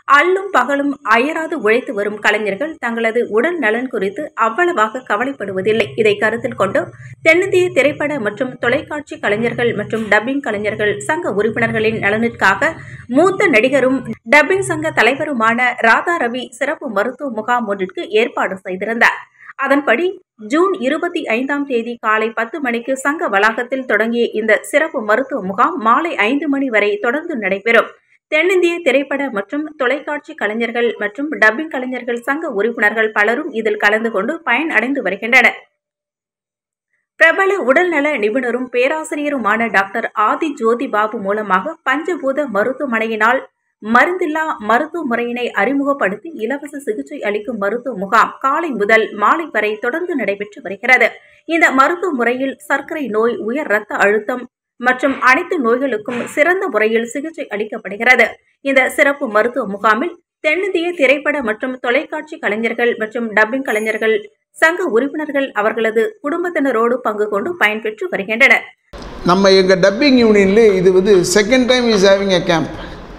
அல்லும் பகலும் அயராது உழைத்து வரும் கலைஞர்கள் தங்களது உடல் நலன் குறித்து அவ்வளவாக கவலைப்படுவதில்லை இதை கருத்தில் கொண்டு தென்னிந்திய திரைப்பட மற்றும் தொலைக்காட்சி கலைஞர்கள் மற்றும் டப்பிங் கலைஞர்கள் சங்க உறுப்பினர்களின் நலனிற்காக மூத்த நடிகரும் டப்பிங் சங்க தலைவருமான ராதா ரவி சிறப்பு மருத்துவ முகாம் ஒன்றிற்கு ஏற்பாடு செய்திருந்தார் அதன்படி ஜூன் இருபத்தி ஐந்தாம் தேதி காலை பத்து மணிக்கு சங்க வளாகத்தில் தொடங்கிய இந்த சிறப்பு மருத்துவ முகாம் மாலை ஐந்து மணி வரை தொடர்ந்து நடைபெறும் தென்னிந்திய திரைப்பட மற்றும் தொலைக்காட்சி கலைஞர்கள் மற்றும் டப்பிங் கலைஞர்கள் சங்க உறுப்பினர்கள் பலரும் இதில் கலந்து கொண்டு பயன் அடைந்து வருகின்றனர் பிரபல உடல்நல நிபுணரும் பேராசிரியருமான டாக்டர் ஆதி ஜோதி பாபு மூலமாக பஞ்சபூத மருத்துவமனையினால் மருந்தில்லா மருத்துவ முறையினை அறிமுகப்படுத்தி இலவச சிகிச்சை அளிக்கும் மருத்துவ முகாம் காலை முதல் மாலை வரை தொடர்ந்து நடைபெற்று வருகிறது இந்த மருத்துவ முறையில் சர்க்கரை நோய் உயர் இரத்த அழுத்தம் மற்றும் அனைத்து நோய்களுக்கும் சிறந்த முறையில் சிகிச்சை அளிக்கப்படுகிறது இந்த சிறப்பு மருத்துவ முகாமில் தென்னிந்திய திரைப்பட மற்றும் தொலைக்காட்சி கலைஞர்கள் மற்றும் டப்பிங் கலைஞர்கள் சங்க உறுப்பினர்கள் அவர்களது குடும்பத்தினரோடு பங்கு கொண்டு பயன்பெற்று வருகின்றனர் நம்ம எங்கள் டப்பிங் யூனியனில் இது வந்து second time is having a camp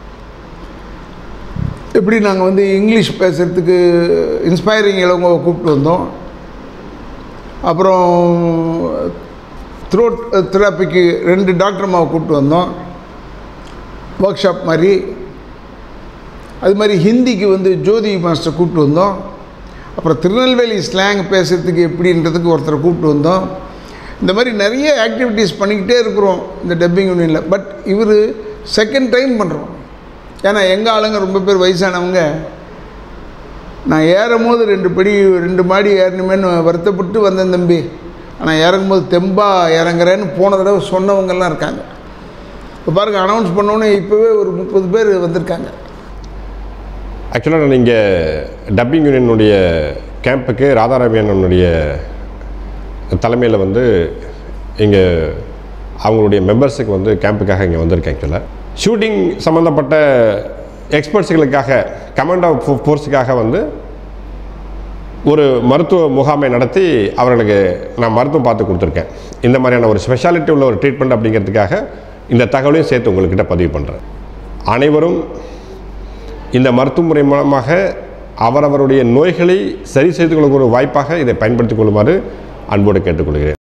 எப்படி நாங்கள் வந்து இங்கிலீஷ் பேசுகிறதுக்கு இன்ஸ்பைரிங் இளவங்க கூப்பிட்டு வந்தோம் அப்புறம் த்ரோட் தெராப்பிக்கு ரெண்டு டாக்டர் அம்மாவை கூப்பிட்டு வந்தோம் ஒர்க் ஷாப் மாதிரி அது மாதிரி ஹிந்திக்கு வந்து ஜோதி மாஸ்டர் கூப்பிட்டு வந்தோம் அப்புறம் திருநெல்வேலி ஸ்லாங் பேசுகிறதுக்கு எப்படின்றதுக்கு ஒருத்தரை கூப்பிட்டு வந்தோம் இந்த மாதிரி நிறைய ஆக்டிவிட்டீஸ் பண்ணிக்கிட்டே இருக்கிறோம் இந்த டப்பிங் யூனியனில் பட் இவர் செகண்ட் டைம் பண்ணுறோம் ஏன்னா எங்கள் ஆளுங்க ரொம்ப பேர் வயசானவங்க நான் ஏறும் போது ரெண்டு படி ரெண்டு மாடி ஏறணுமேன்னு வருத்தப்பட்டு வந்தேன் தம்பி ஆனால் இறங்கும்போது தெம்பா இறங்குறேன்னு போன தடவை சொன்னவங்கெல்லாம் இருக்காங்க இப்போ பாருங்கள் அனௌன்ஸ் பண்ணோன்னே இப்போவே ஒரு முப்பது பேர் வந்திருக்காங்க ஆக்சுவலாக நான் இங்கே டப்பிங் யூனியனுடைய கேம்புக்கு ராதாரவி அண்ணனுடைய தலைமையில் வந்து இங்கே அவங்களுடைய மெம்பர்ஸுக்கு வந்து கேம்புக்காக இங்கே வந்திருக்கேன் ஆக்சுவலாக ஷூட்டிங் சம்மந்தப்பட்ட எக்ஸ்பர்ட்ஸுகளுக்காக கமாண்டோ ஃபோர்ஸுக்காக வந்து ஒரு மருத்துவ முகாமை நடத்தி அவர்களுக்கு நான் மருத்துவம் பார்த்து கொடுத்துருக்கேன் இந்த மாதிரியான ஒரு ஸ்பெஷாலிட்டி உள்ள ஒரு ட்ரீட்மெண்ட் அப்படிங்கிறதுக்காக இந்த தகவலையும் சேர்த்து உங்கள்கிட்ட பதிவு பண்ணுறேன் அனைவரும் இந்த மருத்துவ முறை மூலமாக அவரவருடைய நோய்களை சரி செய்து கொள்ளும் ஒரு வாய்ப்பாக இதை பயன்படுத்திக் கொள்ளுமாறு அன்போடு கேட்டுக்கொள்கிறேன்